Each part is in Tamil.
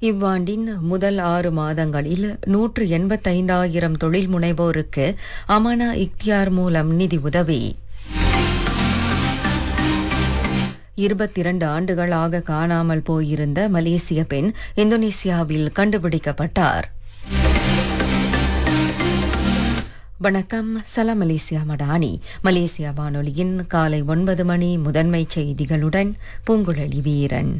இவ்வாண்டின் முதல் ஆறு மாதங்களில் நூற்று எண்பத்தைந்தாயிரம் தொழில் முனைவோருக்கு அமானா இக்தியார் மூலம் நிதி உதவி இருபத்திரண்டு ஆண்டுகளாக காணாமல் போயிருந்த மலேசிய பெண் இந்தோனேசியாவில் கண்டுபிடிக்கப்பட்டார் வணக்கம் சலாம் மலேசியா மடானி மலேசியா வானொலியின் காலை ஒன்பது மணி முதன்மை செய்திகளுடன் பூங்குழலி வீரன்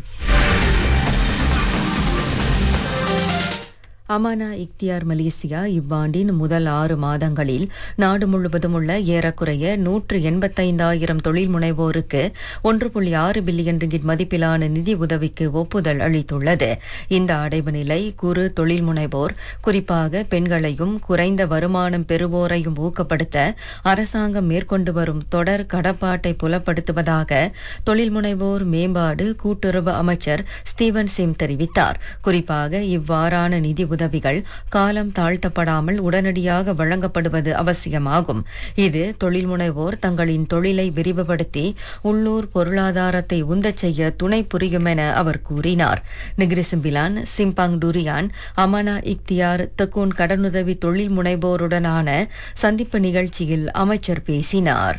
அமானா இக்தியார் மலேசியா இவ்வாண்டின் முதல் ஆறு மாதங்களில் நாடு முழுவதும் உள்ள ஏறக்குறைய நூற்று எண்பத்தைந்தாயிரம் தொழில் முனைவோருக்கு ஒன்று புள்ளி ஆறு பில்லியன் ரிங்கிட் மதிப்பிலான நிதி உதவிக்கு ஒப்புதல் அளித்துள்ளது இந்த அடைவு நிலை குறு தொழில் முனைவோர் குறிப்பாக பெண்களையும் குறைந்த வருமானம் பெறுவோரையும் ஊக்கப்படுத்த அரசாங்கம் மேற்கொண்டு வரும் தொடர் கடப்பாட்டை புலப்படுத்துவதாக தொழில் முனைவோர் மேம்பாடு கூட்டுறவு அமைச்சர் ஸ்டீவன் சிம் தெரிவித்தார் குறிப்பாக இவ்வாறான நிதி உதவிகள் காலம் தாழ்த்தப்படாமல் உடனடியாக வழங்கப்படுவது அவசியமாகும் இது தொழில் முனைவோர் தங்களின் தொழிலை விரிவுபடுத்தி உள்ளூர் பொருளாதாரத்தை உந்தச் செய்ய துணை புரியும் என அவர் கூறினார் நிகிரிசிம்பிலான் சிம்பாங் டுரியான் அமனா இக்தியார் தக்கூன் கடனுதவி தொழில் முனைவோருடனான சந்திப்பு நிகழ்ச்சியில் அமைச்சர் பேசினார்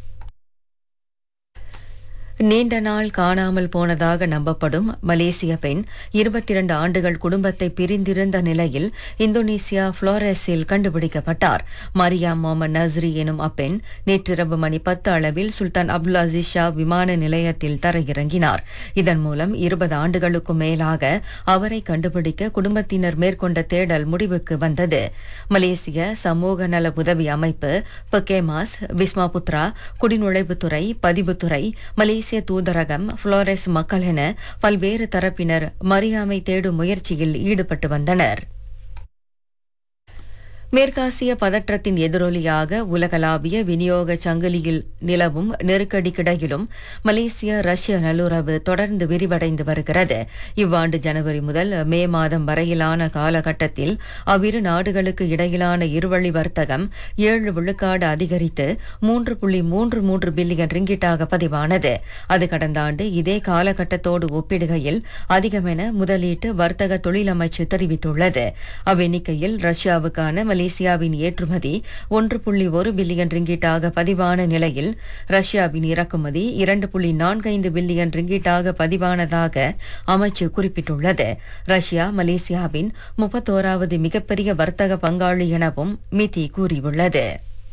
நீண்ட நாள் காணாமல் போனதாக நம்பப்படும் மலேசிய பெண் இருபத்தி இரண்டு ஆண்டுகள் குடும்பத்தை பிரிந்திருந்த நிலையில் இந்தோனேசியா புளோரஸில் கண்டுபிடிக்கப்பட்டார் மரியா மொஹமட் நஸ்ரி எனும் அப்பெண் நேற்றிரவு மணி பத்து அளவில் சுல்தான் அப்துல் அசீஸ் ஷா விமான நிலையத்தில் தரையிறங்கினார் இதன் மூலம் இருபது ஆண்டுகளுக்கும் மேலாக அவரை கண்டுபிடிக்க குடும்பத்தினர் மேற்கொண்ட தேடல் முடிவுக்கு வந்தது மலேசிய சமூக நல உதவி அமைப்பு பக்கேமாஸ் விஸ்மா புத்ரா குடிநுழைவுத்துறை பதிவுத்துறை மலேசிய தூதரகம் புளோரஸ் மக்கள் என பல்வேறு தரப்பினர் மரியாமை தேடும் முயற்சியில் ஈடுபட்டு வந்தனர் மேற்காசிய பதற்றத்தின் எதிரொலியாக உலகளாவிய விநியோக சங்கிலியில் நிலவும் நெருக்கடிக்கிடையிலும் மலேசிய ரஷ்ய நல்லுறவு தொடர்ந்து விரிவடைந்து வருகிறது இவ்வாண்டு ஜனவரி முதல் மே மாதம் வரையிலான காலகட்டத்தில் அவ்விரு நாடுகளுக்கு இடையிலான இருவழி வர்த்தகம் ஏழு விழுக்காடு அதிகரித்து மூன்று புள்ளி மூன்று மூன்று பில்லியன் ரிங்கிட்டாக பதிவானது அது கடந்த ஆண்டு இதே காலகட்டத்தோடு ஒப்பிடுகையில் அதிகமென முதலீட்டு வர்த்தக தொழிலமைச்சு தெரிவித்துள்ளது அவ்வெண்ணிக்கையில் ரஷ்யாவுக்கான மலேசியாவின் ஏற்றுமதி ஒன்று புள்ளி ஒரு பில்லியன் ரிங்கிட்டாக பதிவான நிலையில் ரஷ்யாவின் இறக்குமதி இரண்டு புள்ளி நான்கைந்து பில்லியன் ரிங்கிட்டாக பதிவானதாக அமைச்சு குறிப்பிட்டுள்ளது ரஷ்யா மலேசியாவின் முப்பத்தோராவது மிகப்பெரிய வர்த்தக பங்காளி எனவும் மிதி கூறியுள்ளது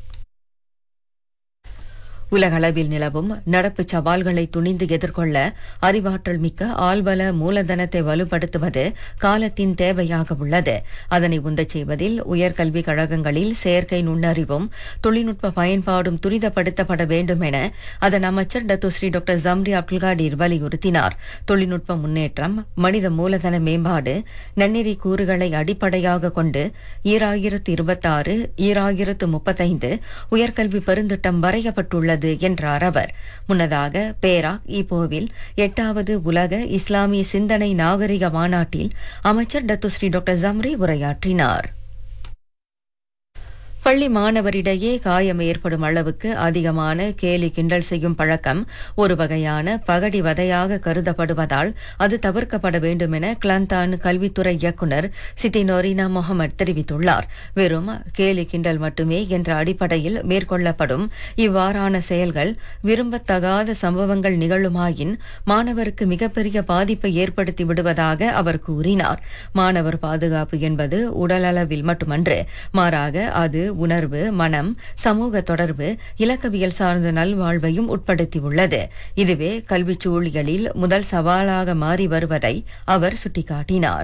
உலகளவில் நிலவும் நடப்பு சவால்களை துணிந்து எதிர்கொள்ள அறிவாற்றல் மிக்க ஆள்பல மூலதனத்தை வலுப்படுத்துவது காலத்தின் தேவையாக உள்ளது அதனை உந்தச் செய்வதில் உயர்கல்விக் கழகங்களில் செயற்கை நுண்ணறிவும் தொழில்நுட்ப பயன்பாடும் துரிதப்படுத்தப்பட வேண்டும் என அதன் அமைச்சர் டத்துஸ்ரீ டாக்டர் ஜம்ரி அப்துல்காடீர் வலியுறுத்தினார் தொழில்நுட்ப முன்னேற்றம் மனித மூலதன மேம்பாடு நன்னெறி கூறுகளை அடிப்படையாக கொண்டு ஈராயிரத்து இருபத்தாறு ஈராயிரத்து முப்பத்தைந்து உயர்கல்வி பெருந்திட்டம் வரையப்பட்டுள்ளது உள்ளது என்றார் அவர் முன்னதாக பேராக் ஈப்போவில் எட்டாவது உலக இஸ்லாமிய சிந்தனை நாகரிக மாநாட்டில் அமைச்சர் டத்துஸ்ரீ டாக்டர் ஜம்ரி உரையாற்றினார் பள்ளி மாணவரிடையே காயம் ஏற்படும் அளவுக்கு அதிகமான கேலி கிண்டல் செய்யும் பழக்கம் ஒரு வகையான பகடி வதையாக கருதப்படுவதால் அது தவிர்க்கப்பட வேண்டும் என கிளந்தான் கல்வித்துறை இயக்குநர் சித்தி நொரீனா முகமது தெரிவித்துள்ளார் வெறும் கேலி கிண்டல் மட்டுமே என்ற அடிப்படையில் மேற்கொள்ளப்படும் இவ்வாறான செயல்கள் விரும்பத்தகாத சம்பவங்கள் நிகழுமாயின் மாணவருக்கு மிகப்பெரிய பாதிப்பை ஏற்படுத்தி விடுவதாக அவர் கூறினார் மாணவர் பாதுகாப்பு என்பது உடலளவில் மட்டுமன்று மாறாக அது உணர்வு மனம் சமூக தொடர்பு இலக்கவியல் சார்ந்த நல்வாழ்வையும் உட்படுத்தியுள்ளது இதுவே கல்விச் சூழியலில் முதல் சவாலாக மாறி வருவதை அவர் சுட்டிக்காட்டினார்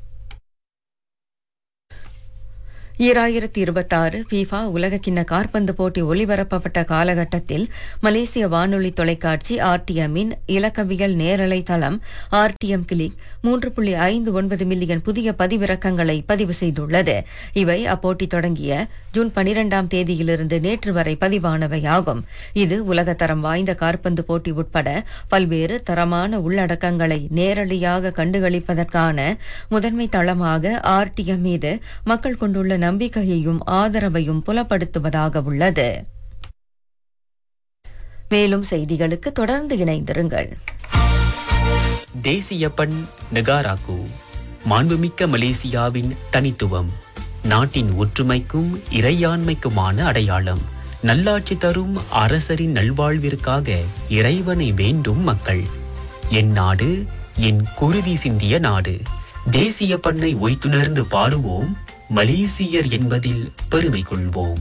ஈராயிரத்தி இருபத்தாறு ஃபீஃபா உலகக்கிண்ண காற்பந்து போட்டி ஒளிபரப்பப்பட்ட காலகட்டத்தில் மலேசிய வானொலி தொலைக்காட்சி ஆர்டிஎம்மின் இலக்கவியல் நேரலை தளம் ஆர்டிஎம் கிளிக் மூன்று புள்ளி ஐந்து ஒன்பது மில்லியன் புதிய பதிவிறக்கங்களை பதிவு செய்துள்ளது இவை அப்போட்டி தொடங்கிய ஜூன் பனிரெண்டாம் தேதியிலிருந்து நேற்று வரை பதிவானவையாகும் இது உலகத்தரம் வாய்ந்த காற்பந்து போட்டி உட்பட பல்வேறு தரமான உள்ளடக்கங்களை நேரடியாக கண்டுகளிப்பதற்கான முதன்மை தளமாக ஆர்டிஎம் மீது மக்கள் கொண்டுள்ள நம்பிக்கையையும் ஆதரவையும் புலப்படுத்துவதாக உள்ளது மேலும் செய்திகளுக்கு தொடர்ந்து இணைந்திருங்கள் தேசிய பண் நெகாராக்கு மாண்புமிக்க மலேசியாவின் தனித்துவம் நாட்டின் ஒற்றுமைக்கும் இறையாண்மைக்குமான அடையாளம் நல்லாட்சி தரும் அரசரின் நல்வாழ்விற்காக இறைவனை வேண்டும் மக்கள் என் நாடு என் குருதி சிந்திய நாடு தேசிய பண்ணை ஒய்த்துணர்ந்து பாடுவோம் மலேசியர் என்பதில் பெருமை கொள்வோம்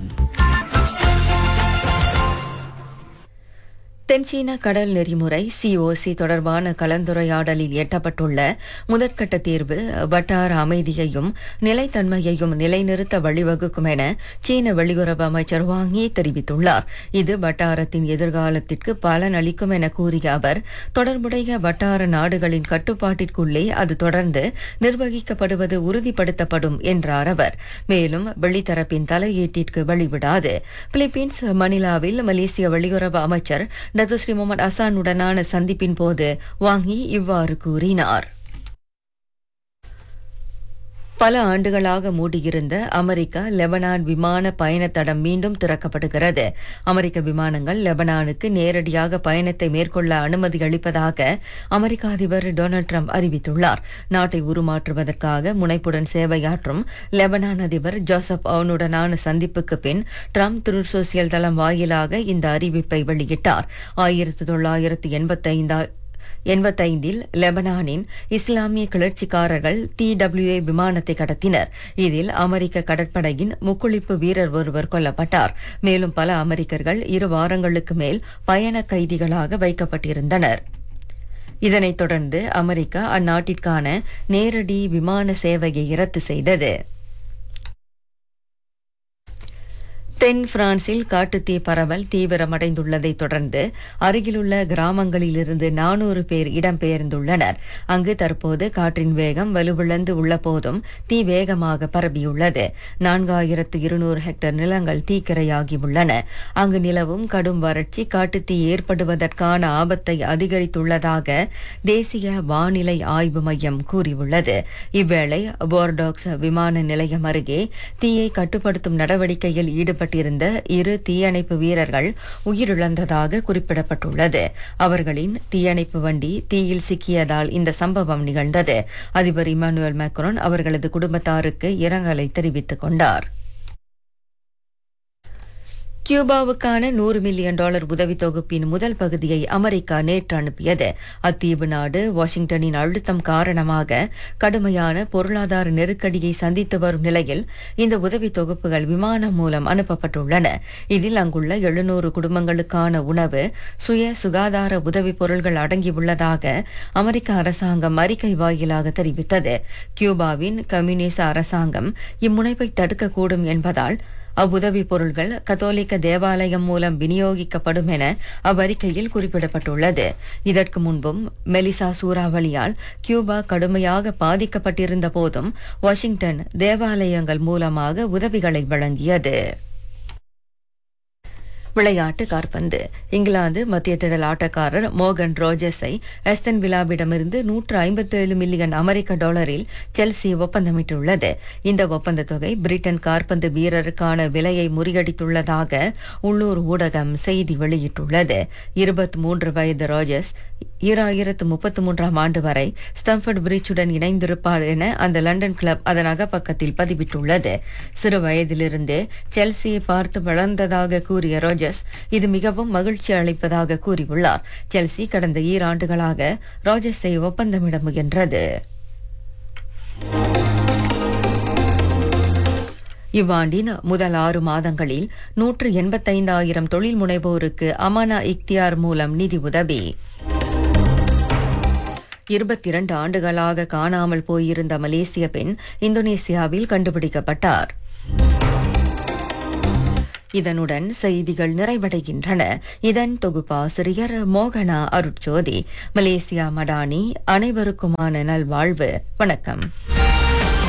தென்சீன கடல் நெறிமுறை சிஓசி தொடர்பான கலந்துரையாடலில் எட்டப்பட்டுள்ள முதற்கட்ட தீர்வு வட்டார அமைதியையும் நிலைத்தன்மையையும் நிலைநிறுத்த வழிவகுக்கும் என சீன வெளியுறவு அமைச்சர் வாங் யி தெரிவித்துள்ளார் இது வட்டாரத்தின் எதிர்காலத்திற்கு பலனளிக்கும் என கூறிய அவர் தொடர்புடைய வட்டார நாடுகளின் கட்டுப்பாட்டிற்குள்ளே அது தொடர்ந்து நிர்வகிக்கப்படுவது உறுதிப்படுத்தப்படும் என்றார் அவர் மேலும் வெளித்தரப்பின் தலையீட்டிற்கு வழிவிடாது பிலிப்பீன்ஸ் மணிலாவில் மலேசிய வெளியுறவு அமைச்சர் டத்துஸ்ரீ முகமது அசானுடனான சந்திப்பின் போது வாங்கி இவ்வாறு கூறினார் பல ஆண்டுகளாக மூடியிருந்த அமெரிக்கா லெபனான் விமான பயணத்தடம் மீண்டும் திறக்கப்படுகிறது அமெரிக்க விமானங்கள் லெபனானுக்கு நேரடியாக பயணத்தை மேற்கொள்ள அனுமதி அளிப்பதாக அமெரிக்க அதிபர் டொனால்ட் ட்ரம்ப் அறிவித்துள்ளார் நாட்டை உருமாற்றுவதற்காக முனைப்புடன் சேவையாற்றும் லெபனான் அதிபர் ஜோசப் அவுனுடனான சந்திப்புக்கு பின் ட்ரம்ப் திரு சோசியல் தளம் வாயிலாக இந்த அறிவிப்பை வெளியிட்டார் ஆயிரத்தி தொள்ளாயிரத்தி எண்பத்தைந்தா எண்பத்தைந்தில் லெபனானின் இஸ்லாமிய கிளர்ச்சிக்காரர்கள் டிடபிள்யூஏ விமானத்தை கடத்தினர் இதில் அமெரிக்க கடற்படையின் முக்குளிப்பு வீரர் ஒருவர் கொல்லப்பட்டார் மேலும் பல அமெரிக்கர்கள் இரு வாரங்களுக்கு மேல் பயண கைதிகளாக வைக்கப்பட்டிருந்தனர் இதனைத் தொடர்ந்து அமெரிக்கா அந்நாட்டிற்கான நேரடி விமான சேவையை ரத்து செய்தது தென் பிரான்சில் காட்டுத்தீ பரவல் தீவிரமடைந்துள்ளதைத் தொடர்ந்து அருகிலுள்ள கிராமங்களிலிருந்து நானூறு பேர் இடம்பெயர்ந்துள்ளனர் அங்கு தற்போது காற்றின் வேகம் வலுவிழந்து உள்ள போதும் தீ வேகமாக பரவியுள்ளது நான்காயிரத்து இருநூறு ஹெக்டேர் நிலங்கள் தீக்கிரையாகியுள்ளன அங்கு நிலவும் கடும் வறட்சி காட்டுத்தீ ஏற்படுவதற்கான ஆபத்தை அதிகரித்துள்ளதாக தேசிய வானிலை ஆய்வு மையம் கூறியுள்ளது இவ்வேளை போர்டாக்ஸ் விமான நிலையம் அருகே தீயை கட்டுப்படுத்தும் நடவடிக்கையில் ஈடுபட்ட ஈடுபட்டிருந்த இரு தீயணைப்பு வீரர்கள் உயிரிழந்ததாக குறிப்பிடப்பட்டுள்ளது அவர்களின் தீயணைப்பு வண்டி தீயில் சிக்கியதால் இந்த சம்பவம் நிகழ்ந்தது அதிபர் இமானுவேல் மேக்ரோன் அவர்களது குடும்பத்தாருக்கு இரங்கலை தெரிவித்துக் கொண்டார் கியூபாவுக்கான நூறு மில்லியன் டாலர் உதவி தொகுப்பின் முதல் பகுதியை அமெரிக்கா நேற்று அனுப்பியது அத்தீவு நாடு வாஷிங்டனின் அழுத்தம் காரணமாக கடுமையான பொருளாதார நெருக்கடியை சந்தித்து வரும் நிலையில் இந்த உதவி தொகுப்புகள் விமானம் மூலம் அனுப்பப்பட்டுள்ளன இதில் அங்குள்ள எழுநூறு குடும்பங்களுக்கான உணவு சுய சுகாதார உதவி பொருட்கள் அடங்கியுள்ளதாக அமெரிக்க அரசாங்கம் அறிக்கை வாயிலாக தெரிவித்தது கியூபாவின் கம்யூனிச அரசாங்கம் இம்முனைப்பை தடுக்கக்கூடும் என்பதால் அவ்வுதவி பொருள்கள் கத்தோலிக்க தேவாலயம் மூலம் விநியோகிக்கப்படும் என அவ்வறிக்கையில் குறிப்பிடப்பட்டுள்ளது இதற்கு முன்பும் மெலிசா சூறாவளியால் கியூபா கடுமையாக பாதிக்கப்பட்டிருந்த போதும் வாஷிங்டன் தேவாலயங்கள் மூலமாக உதவிகளை வழங்கியது விளையாட்டு காற்பந்து இங்கிலாந்து மத்திய திடல் ஆட்டக்காரர் மோகன் ரோஜர்ஸை எஸ்தன் விழாவிடமிருந்து நூற்று ஐம்பத்தேழு மில்லியன் அமெரிக்க டாலரில் செல்சி ஒப்பந்தமிட்டுள்ளது இந்த ஒப்பந்த தொகை பிரிட்டன் காற்பந்து வீரருக்கான விலையை முறியடித்துள்ளதாக உள்ளூர் ஊடகம் செய்தி வெளியிட்டுள்ளது இருபத்தி மூன்று வயது ரோஜர்ஸ் ஈராயிரத்து முப்பத்தி மூன்றாம் ஆண்டு வரை ஸ்டம்ஃபர்ட் பிரிட்ஜுடன் இணைந்திருப்பார் என அந்த லண்டன் கிளப் அதன் அகப்பக்கத்தில் பதிவிட்டுள்ளது சிறு வயதிலிருந்தே செல்சியை பார்த்து வளர்ந்ததாக கூறிய ரோஜர்ஸ் இது மிகவும் மகிழ்ச்சி அளிப்பதாக கூறியுள்ளார் செல்சி கடந்த ஈராண்டுகளாக ரோஜர்ஸை ஒப்பந்தமிட முயன்றது இவ்வாண்டின் முதல் ஆறு மாதங்களில் நூற்று எண்பத்தைந்தாயிரம் தொழில் முனைவோருக்கு அமானா இக்தியார் மூலம் நிதி உதவி இருபத்தி இரண்டு ஆண்டுகளாக காணாமல் போயிருந்த மலேசிய பெண் இந்தோனேசியாவில் கண்டுபிடிக்கப்பட்டார் இதனுடன் செய்திகள் நிறைவடைகின்றன இதன் தொகுப்பாசிரியர் மோகனா அருட்சோதி மலேசியா மடானி அனைவருக்குமான நல்வாழ்வு வணக்கம்